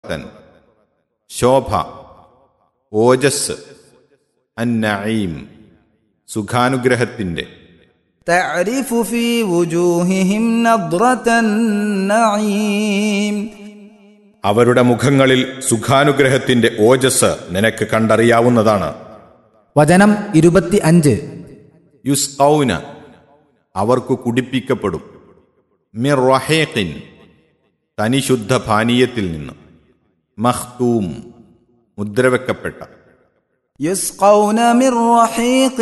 തബറത്തൻ ശോഭ ഓജസ് അന്നഈം സുഖാനുഗ്രഹത്തിൻ്റെ تعرف في وجوههم نضرة النعيم അവരുടെ മുഖങ്ങളിൽ സുഖാനുഗ്രഹത്തിന്റെ ഓജസ് നിനക്ക് കണ്ടറിയാവുന്നതാണ് വചനം ഇരുപത്തി അഞ്ച് യുസ്കൗന അവർക്കു കുടിപ്പിക്കപ്പെടും മിർ റഹേഖിൻ തനിശുദ്ധ പാനീയത്തിൽ നിന്ന് മഖ്തൂം മുദ്രവെക്കപ്പെട്ട يسقون من رحيق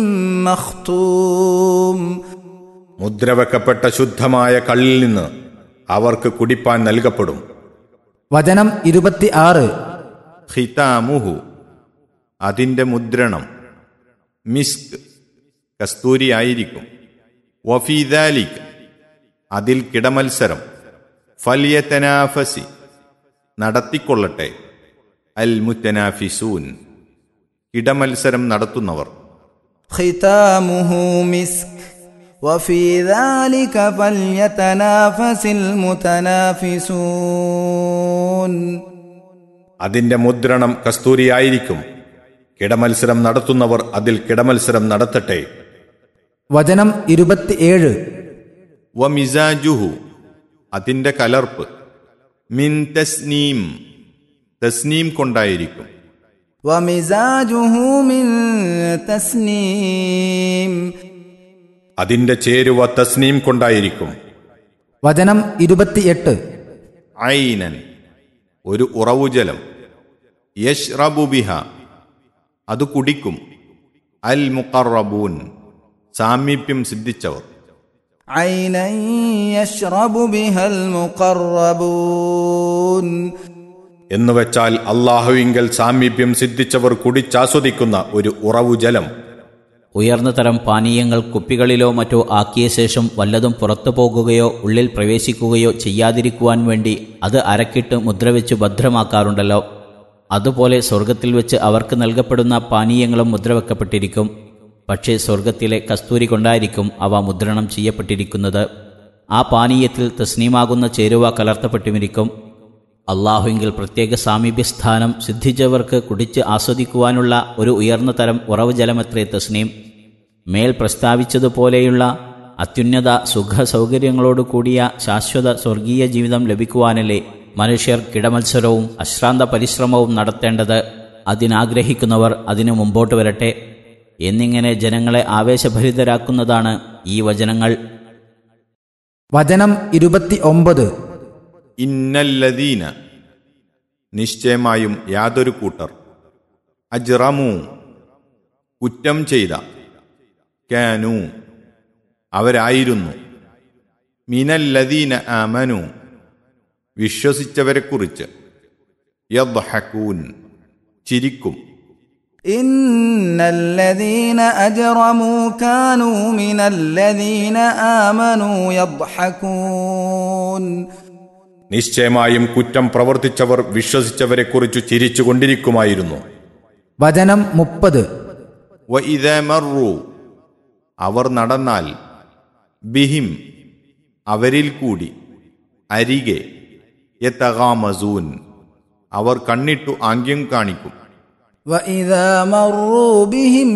مختوم മുദ്രവെക്കപ്പെട്ട ശുദ്ധമായ കള്ളിൽ നിന്ന് അവർക്ക് കുടിപ്പാൻ നൽകപ്പെടും വചനം ഇരുപത്തി ആറ് ഖിതാമുഹു അതിൻ്റെ മുദ്രണം മിസ്ക് കസ്തൂരിയായിരിക്കും വഫീദാലിക് അതിൽ കിടമത്സരം ഫലിയത്തനാഫസി നടത്തിക്കൊള്ളട്ടെ അൽ മുത്തനാഫിസൂൻ കിടമത്സരം നടത്തുന്നവർ ختامه مسك وفي ذلك فليتنافس المتنافسون അതിന്റെ മുദ്രണം കസ്തൂരിയായിരിക്കും കിടമത്സരം നടത്തുന്നവർ അതിൽ കിടമത്സരം നടത്തട്ടെ വചനം ഇരുപത്തിയേഴ് വമിസാജുഹു അതിന്റെ കലർപ്പ് മിൻ തസ്നീം തസ്നീം കൊണ്ടായിരിക്കും ومزاجه من تسنيم അതിന്റെ ചേരുവ തസ്നീം കൊണ്ടായിരിക്കും വചനം ഇരുപത്തിയെട്ട് ഐനൻ ഒരു ഉറവുജലം യഷ്റബുബിഹ അത് കുടിക്കും അൽ മുഖറബൂൻ സാമീപ്യം സിദ്ധിച്ചവർ عينا يشرب بها المقربون എന്നുവെച്ചാൽ അള്ളാഹുവിങ്കൽ സാമീപ്യം സിദ്ധിച്ചവർ കുടിച്ചാസ്വദിക്കുന്ന ഒരു ഉറവുജലം ഉയർന്ന തരം പാനീയങ്ങൾ കുപ്പികളിലോ മറ്റോ ആക്കിയ ശേഷം വല്ലതും പുറത്തു പോകുകയോ ഉള്ളിൽ പ്രവേശിക്കുകയോ ചെയ്യാതിരിക്കുവാൻ വേണ്ടി അത് അരക്കിട്ട് മുദ്രവെച്ച് ഭദ്രമാക്കാറുണ്ടല്ലോ അതുപോലെ സ്വർഗത്തിൽ വെച്ച് അവർക്ക് നൽകപ്പെടുന്ന പാനീയങ്ങളും മുദ്രവെക്കപ്പെട്ടിരിക്കും പക്ഷേ സ്വർഗത്തിലെ കസ്തൂരി കൊണ്ടായിരിക്കും അവ മുദ്രണം ചെയ്യപ്പെട്ടിരിക്കുന്നത് ആ പാനീയത്തിൽ തസ്നീമാകുന്ന ചേരുവ കലർത്തപ്പെട്ടുമിരിക്കും അള്ളാഹുവിങ്കിൽ പ്രത്യേക സാമീപ്യസ്ഥാനം സിദ്ധിച്ചവർക്ക് കുടിച്ച് ആസ്വദിക്കുവാനുള്ള ഒരു ഉയർന്ന തരം ഉറവ് ജലമത്രേ തസ്നീം മേൽ പ്രസ്താവിച്ചതുപോലെയുള്ള അത്യുന്നത സുഖ സൗകര്യങ്ങളോടു കൂടിയ ശാശ്വത സ്വർഗീയ ജീവിതം ലഭിക്കുവാനല്ലേ മനുഷ്യർ കിടമത്സരവും അശ്രാന്ത പരിശ്രമവും നടത്തേണ്ടത് അതിനാഗ്രഹിക്കുന്നവർ അതിനു മുമ്പോട്ട് വരട്ടെ എന്നിങ്ങനെ ജനങ്ങളെ ആവേശഭരിതരാക്കുന്നതാണ് ഈ വചനങ്ങൾ വചനം ഇരുപത്തി ഒമ്പത് ഇന്നല്ലദീന നിശ്ചയമായും യാതൊരു കൂട്ടർ അജ്റമു കുറ്റം ചെയ്ത കാനു അവരായിരുന്നു മിനല്ലദീന ആമനു വിശ്വസിച്ചവരെക്കുറിച്ച് യദ്ഹക്കൂൻ ചിരിക്കും إن الذين أجرموا كانوا من الذين آمنوا يضحكون നിശ്ചയമായും കുറ്റം പ്രവർത്തിച്ചവർ വിശ്വസിച്ചവരെക്കുറിച്ച് ചിരിച്ചുകൊണ്ടിരിക്കുമായിരുന്നു വചനം മുപ്പത് വഇദ മറു അവർ നടന്നാൽ ബിഹിം അവരിൽ കൂടി അരികെ യതഗാമസൂൻ അവർ കണ്ണിട്ടു ആംഗ്യം കാണിക്കും وإذا مروا بهم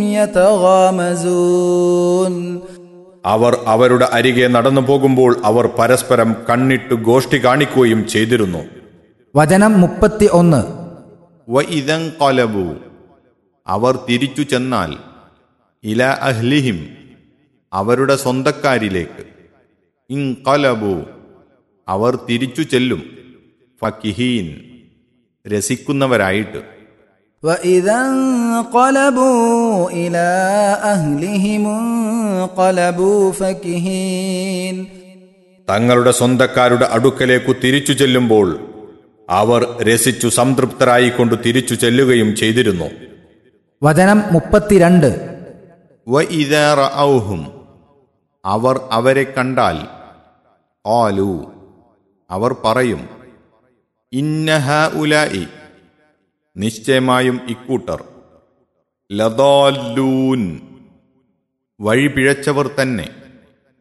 يتغامزون അവർ അവരുടെ അരികെ നടന്നു പോകുമ്പോൾ അവർ പരസ്പരം കണ്ണിട്ടു ഗോഷ്ഠി കാണിക്കുകയും ചെയ്തിരുന്നു വചനം മുപ്പത്തി ഒന്ന് വഇദൻ കലബു അവർ തിരിച്ചു ചെന്നാൽ ഇല അഹ്ലിഹിം അവരുടെ സ്വന്തക്കാരിലേക്ക് ഇൻ കലബു അവർ തിരിച്ചു ചെല്ലും ഫക്കിഹീൻ രസിക്കുന്നവരായിട്ട് وإذا انقلبوا إلى أهلهم انقلبوا فكهين തങ്ങളുടെ സ്വന്തക്കാരുടെ അടുക്കലേക്കു തിരിച്ചു ചെല്ലുമ്പോൾ അവർ രസിച്ചു സംതൃപ്തരായിക്കൊണ്ട് തിരിച്ചു ചെല്ലുകയും ചെയ്തിരുന്നു വചനം മുപ്പത്തിരണ്ട് വഇദാ റഅൗഹും അവർ അവരെ കണ്ടാൽ ആലു അവർ പറയും ഇന്നഹ ഉലായി നിശ്ചയമായും ഇക്കൂട്ടർ ലദാല്ലൂൻ വഴി പിഴച്ചവർ തന്നെ